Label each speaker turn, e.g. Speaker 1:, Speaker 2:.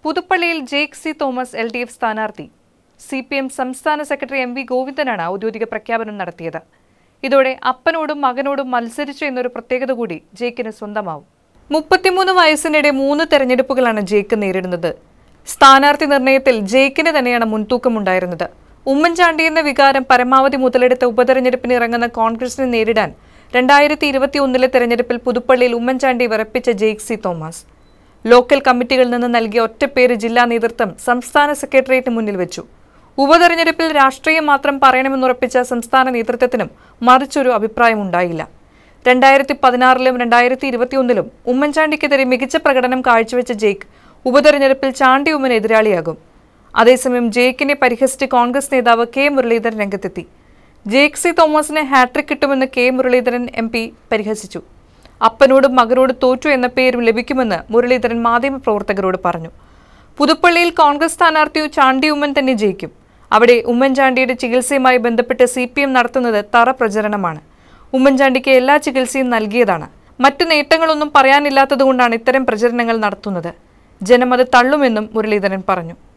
Speaker 1: പുതുപ്പള്ളിയിൽ ജേക്ക് സി തോമസ് എൽ ഡി എഫ് സ്ഥാനാർത്ഥി സി പി എം സംസ്ഥാന സെക്രട്ടറി എം വി ഗോവിന്ദനാണ് ഔദ്യോഗിക പ്രഖ്യാപനം നടത്തിയത് ഇതോടെ അപ്പനോടും മകനോടും മത്സരിച്ചു എന്നൊരു പ്രത്യേകത കൂടി ജേക്കിന് സ്വന്തമാവും മുപ്പത്തിമൂന്ന് വയസ്സിനിടെ മൂന്ന് തെരഞ്ഞെടുപ്പുകളാണ് ജേക്ക് നേരിടുന്നത് സ്ഥാനാർത്ഥി നിർണയത്തിൽ ജേക്കിന് തന്നെയാണ് മുൻതൂക്കമുണ്ടായിരുന്നത് ഉമ്മൻചാണ്ടി എന്ന വികാരം പരമാവധി മുതലെടുത്ത ഉപതെരഞ്ഞെടുപ്പിന് ഇറങ്ങുന്ന കോൺഗ്രസിനെ നേരിടാൻ രണ്ടായിരത്തി ഇരുപത്തിയൊന്നിലെ തെരഞ്ഞെടുപ്പിൽ പുതുപ്പള്ളിയിൽ ഉമ്മൻചാണ്ടി വിറപ്പിച്ച ജെയ്ക് സി തോമസ് ലോക്കൽ കമ്മിറ്റികളിൽ നിന്ന് നൽകിയ ഒറ്റപ്പേര് ജില്ലാ നേതൃത്വം സംസ്ഥാന സെക്രട്ടേറിയറ്റിന് മുന്നിൽ വെച്ചു ഉപതെരഞ്ഞെടുപ്പിൽ രാഷ്ട്രീയം മാത്രം പറയണമെന്നുറപ്പിച്ച സംസ്ഥാന നേതൃത്വത്തിനും മറിച്ചൊരു അഭിപ്രായമുണ്ടായില്ല രണ്ടായിരത്തി പതിനാറിലും രണ്ടായിരത്തി ഇരുപത്തിയൊന്നിലും ഉമ്മൻചാണ്ടിക്കെതിരെ മികച്ച പ്രകടനം കാഴ്ചവെച്ച ജെയ്ക്ക് ഉപതെരഞ്ഞെടുപ്പിൽ ചാണ്ടി ഉമ്മൻ എതിരാളിയാകും അതേസമയം ജെയ്ക്കിനെ പരിഹസിച്ച് കോൺഗ്രസ് നേതാവ് കെ മുരളീധരൻ രംഗത്തെത്തി ജേക്ക് സി തോമസിന് ഹാട്രിക് കിട്ടുമെന്ന് കെ മുരളീധരൻ എം പി പരിഹസിച്ചു അപ്പനോടും മകനോട് തോറ്റു എന്ന പേരും ലഭിക്കുമെന്ന് മുരളീധരൻ മാധ്യമപ്രവർത്തകരോട് പറഞ്ഞു പുതുപ്പള്ളിയിൽ കോൺഗ്രസ് സ്ഥാനാർത്ഥി ചാണ്ടി ഉമ്മൻ തന്നെ ജയിക്കും അവിടെ ഉമ്മൻചാണ്ടിയുടെ ചികിത്സയുമായി ബന്ധപ്പെട്ട് സി പി എം നടത്തുന്നത് തറ പ്രചരണമാണ് ഉമ്മൻചാണ്ടിക്ക് എല്ലാ ചികിത്സയും നൽകിയതാണ് മറ്റു നേട്ടങ്ങളൊന്നും പറയാനില്ലാത്തതുകൊണ്ടാണ് ഇത്തരം പ്രചരണങ്ങൾ നടത്തുന്നത് ജനമത് തള്ളുമെന്നും മുരളീധരൻ പറഞ്ഞു